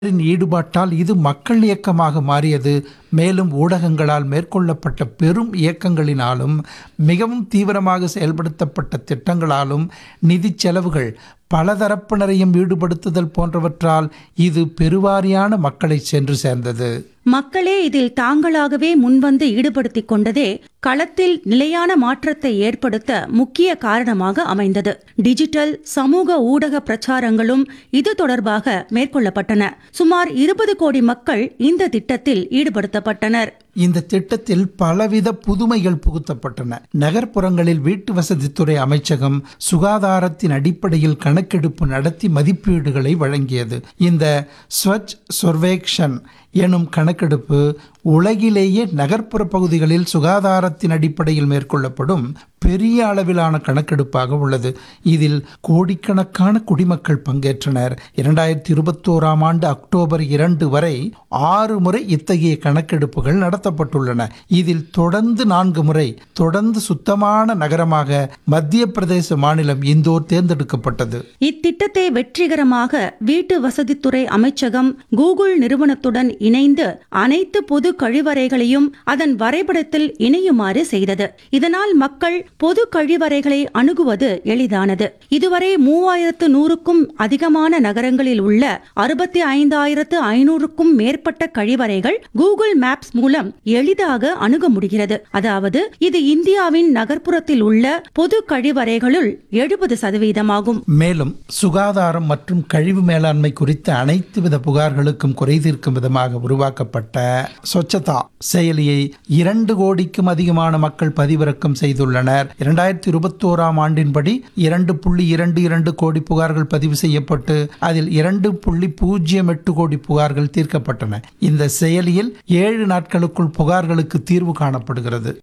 இன் ஈடுபாட்டால் இது மக்கள் இயக்கமாக மாறியது மேலும் ஊடகங்களால் மேற்கொள்ளப்பட்ட பெரும் இயக்கங்களினாலும் மிகவும் தீவிரமாக செயல்படுத்தப்பட்ட திட்டங்களாலும் நிதிச் செலவுகள் பலதரப்பினரையும் ஈடுபடுத்துதல் போன்றவற்றால் இது பெருவாரியான மக்களை சென்று சேர்ந்தது மக்களே இதில் தாங்களாகவே முன்வந்து ஈடுபடுத்திக் கொண்டதே களத்தில் நிலையான மாற்றத்தை ஏற்படுத்த முக்கிய காரணமாக அமைந்தது டிஜிட்டல் சமூக ஊடக பிரச்சாரங்களும் இது தொடர்பாக மேற்கொள்ளப்பட்டன சுமார் இருபது கோடி மக்கள் இந்த திட்டத்தில் ஈடுபடுத்தப்பட்டனர் இந்த திட்டத்தில் பலவித புதுமைகள் புகுத்தப்பட்டன நகர்ப்புறங்களில் வீட்டு வசதித்துறை அமைச்சகம் சுகாதாரத்தின் அடிப்படையில் கணக்கெடுப்பு நடத்தி மதிப்பீடுகளை வழங்கியது இந்த ஸ்வச் சொர்வேக்ஷன் எனும் கணக்கெடுப்பு உலகிலேயே நகர்ப்புற பகுதிகளில் சுகாதாரத்தின் அடிப்படையில் மேற்கொள்ளப்படும் பெரிய அளவிலான கணக்கெடுப்பாக உள்ளது இதில் கோடிக்கணக்கான குடிமக்கள் பங்கேற்றனர் இரண்டாயிரத்தி இருபத்தோராம் ஆண்டு அக்டோபர் இரண்டு வரை ஆறு முறை இத்தகைய கணக்கெடுப்புகள் நடத்தப்பட்டுள்ளன இதில் தொடர்ந்து நான்கு முறை தொடர்ந்து சுத்தமான நகரமாக மத்திய பிரதேச மாநிலம் இந்தோர் தேர்ந்தெடுக்கப்பட்டது இத்திட்டத்தை வெற்றிகரமாக வீட்டு வசதித்துறை அமைச்சகம் கூகுள் நிறுவனத்துடன் இணைந்து அனைத்து பொது கழிவறைகளையும் அதன் வரைபடத்தில் இணையுமாறு செய்தது இதனால் மக்கள் பொது கழிவறைகளை அணுகுவது எளிதானது இதுவரை மூவாயிரத்து நூறுக்கும் அதிகமான நகரங்களில் உள்ள அறுபத்தி ஐந்தாயிரத்து ஐநூறுக்கும் மேற்பட்ட கழிவறைகள் கூகுள் மேப்ஸ் மூலம் எளிதாக அணுக முடிகிறது அதாவது இது இந்தியாவின் நகர்ப்புறத்தில் உள்ள பொது கழிவறைகளுள் எழுபது சதவீதமாகும் மேலும் சுகாதாரம் மற்றும் கழிவு மேலாண்மை குறித்த அனைத்து வித புகார்களுக்கும் குறை தீர்க்கும் விதமாக உருவாக்கப்பட்ட சொச்சதா செயலியை இரண்டு கோடிக்கும் அதிகமான மக்கள் பதிவிறக்கம் செய்துள்ளனர் இரண்டாயிரத்தி இருபத்தோராம் ஆண்டின்படி இரண்டு புள்ளி இரண்டு இரண்டு கோடி புகார்கள் பதிவு செய்யப்பட்டு அதில் இரண்டு புள்ளி பூஜ்ஜியம் எட்டு கோடி புகார்கள் தீர்க்கப்பட்டன இந்த செயலியில் ஏழு நாட்களுக்குள் புகார்களுக்கு தீர்வு காணப்படுகிறது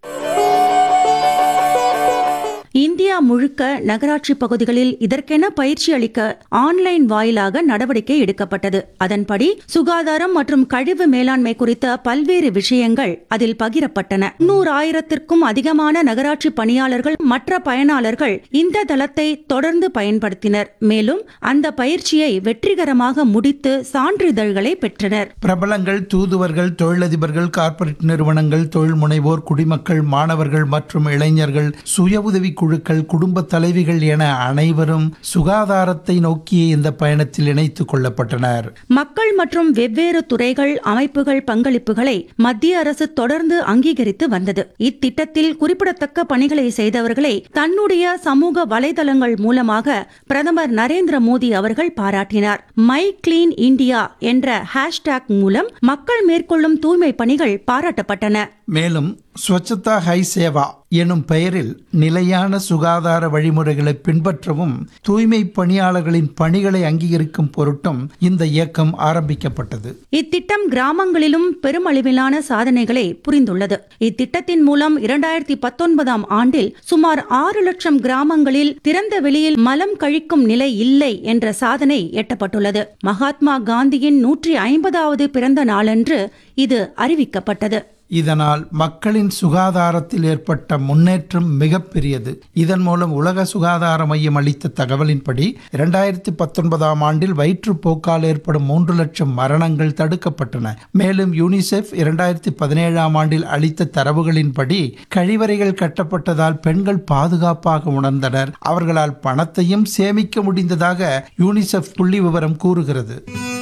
இந்தியா முழுக்க நகராட்சி பகுதிகளில் இதற்கென பயிற்சி அளிக்க ஆன்லைன் வாயிலாக நடவடிக்கை எடுக்கப்பட்டது அதன்படி சுகாதாரம் மற்றும் கழிவு மேலாண்மை குறித்த பல்வேறு விஷயங்கள் அதில் பகிரப்பட்டன ஆயிரத்திற்கும் அதிகமான நகராட்சி பணியாளர்கள் மற்ற பயனாளர்கள் இந்த தளத்தை தொடர்ந்து பயன்படுத்தினர் மேலும் அந்த பயிற்சியை வெற்றிகரமாக முடித்து சான்றிதழ்களை பெற்றனர் பிரபலங்கள் தூதுவர்கள் தொழிலதிபர்கள் கார்ப்பரேட் நிறுவனங்கள் தொழில் முனைவோர் குடிமக்கள் மாணவர்கள் மற்றும் இளைஞர்கள் சுய உதவி குழுக்கள் குடும்ப தலைவிகள் என அனைவரும் சுகாதாரத்தை நோக்கிய இந்த பயணத்தில் இணைத்துக் கொள்ளப்பட்டனர் மக்கள் மற்றும் வெவ்வேறு துறைகள் அமைப்புகள் பங்களிப்புகளை மத்திய அரசு தொடர்ந்து அங்கீகரித்து வந்தது இத்திட்டத்தில் குறிப்பிடத்தக்க பணிகளை செய்தவர்களை தன்னுடைய சமூக வலைதளங்கள் மூலமாக பிரதமர் நரேந்திர மோடி அவர்கள் பாராட்டினார் மை கிளீன் இந்தியா என்ற ஹேஷ்டேக் மூலம் மக்கள் மேற்கொள்ளும் தூய்மை பணிகள் பாராட்டப்பட்டன மேலும் ஸ்வச்சதா ஹை சேவா எனும் பெயரில் நிலையான சுகாதார வழிமுறைகளை பின்பற்றவும் தூய்மை பணியாளர்களின் பணிகளை அங்கீகரிக்கும் பொருட்டும் இந்த இயக்கம் ஆரம்பிக்கப்பட்டது இத்திட்டம் கிராமங்களிலும் பெருமளவிலான சாதனைகளை புரிந்துள்ளது இத்திட்டத்தின் மூலம் இரண்டாயிரத்தி பத்தொன்பதாம் ஆண்டில் சுமார் ஆறு லட்சம் கிராமங்களில் திறந்த வெளியில் மலம் கழிக்கும் நிலை இல்லை என்ற சாதனை எட்டப்பட்டுள்ளது மகாத்மா காந்தியின் நூற்றி ஐம்பதாவது பிறந்த நாளன்று இது அறிவிக்கப்பட்டது இதனால் மக்களின் சுகாதாரத்தில் ஏற்பட்ட முன்னேற்றம் மிகப்பெரியது இதன் மூலம் உலக சுகாதார மையம் அளித்த தகவலின்படி இரண்டாயிரத்தி பத்தொன்பதாம் ஆண்டில் வயிற்றுப்போக்கால் ஏற்படும் மூன்று லட்சம் மரணங்கள் தடுக்கப்பட்டன மேலும் யூனிசெஃப் இரண்டாயிரத்தி பதினேழாம் ஆண்டில் அளித்த தரவுகளின்படி கழிவறைகள் கட்டப்பட்டதால் பெண்கள் பாதுகாப்பாக உணர்ந்தனர் அவர்களால் பணத்தையும் சேமிக்க முடிந்ததாக யூனிசெஃப் புள்ளி விவரம் கூறுகிறது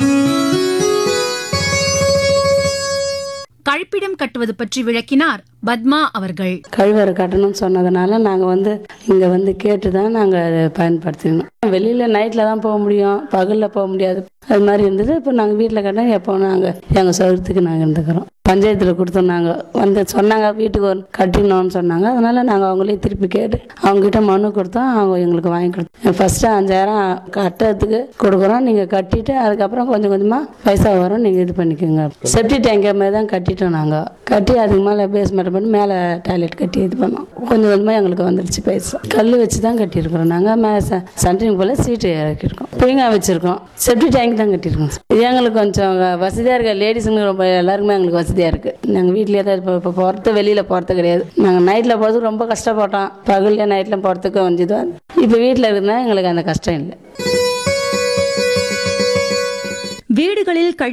கழிப்பிடம் கட்டுவது பற்றி விளக்கினார் பத்மா அவர்கள் கழிவறை கட்டணும்னு சொன்னதுனால நாங்கள் வந்து இங்கே வந்து கேட்டு தான் நாங்கள் அதை பயன்படுத்திக்கணும் வெளியில் நைட்டில் தான் போக முடியும் பகலில் போக முடியாது அது மாதிரி இருந்தது இப்போ நாங்கள் வீட்டில் கட்டினா எப்போ நாங்கள் எங்கள் சௌகரியத்துக்கு நாங்கள் இருந்துக்கிறோம் பஞ்சாயத்தில் கொடுத்தோம் நாங்கள் வந்து சொன்னாங்க வீட்டுக்கு ஒரு கட்டிடணும்னு சொன்னாங்க அதனால நாங்கள் அவங்களே திருப்பி கேட்டு அவங்ககிட்ட மனு கொடுத்தோம் அவங்க எங்களுக்கு வாங்கி கொடுத்தோம் ஃபஸ்ட்டு அஞ்சாயிரம் கட்டுறதுக்கு கொடுக்குறோம் நீங்கள் கட்டிட்டு அதுக்கப்புறம் கொஞ்சம் கொஞ்சமாக பைசா வரும் நீங்கள் இது பண்ணிக்கோங்க செப்டி டேங்க் மாதிரி தான் கட்டிட்டோம் நாங்கள் கட்டி அதுக்கு மேலே பேஸ்மெண்ட் பண்ணி மேலே டாய்லெட் கட்டி இது பண்ணோம் கொஞ்சம் கொஞ்சமாக எங்களுக்கு வந்துருச்சு பைசா கல் வச்சு தான் கட்டியிருக்கிறோம் நாங்கள் மே சென்ட்ரிங் போல் சீட்டு இறக்கியிருக்கோம் பிரிங்கா வச்சுருக்கோம் செப்டி டேங்க் தான் கட்டியிருக்கோம் எங்களுக்கு கொஞ்சம் வசதியாக இருக்கு லேடிஸுங்க ரொம்ப எல்லாருக்குமே எங்களுக்கு வசதியாக இருக்குது நாங்கள் வீட்லேயே தான் இப்போ இப்போ போகிறது வெளியில் போகிறது கிடையாது நாங்கள் நைட்டில் போகிறதுக்கு ரொம்ப கஷ்டப்பட்டோம் பகலில் நைட்டில் போகிறதுக்கு கொஞ்சம் இதுவாக இப்போ வீட்டில் இருக்கிறதுனால எங்களுக்கு அந்த கஷ்டம் இல்லை வீடுகளில் கழி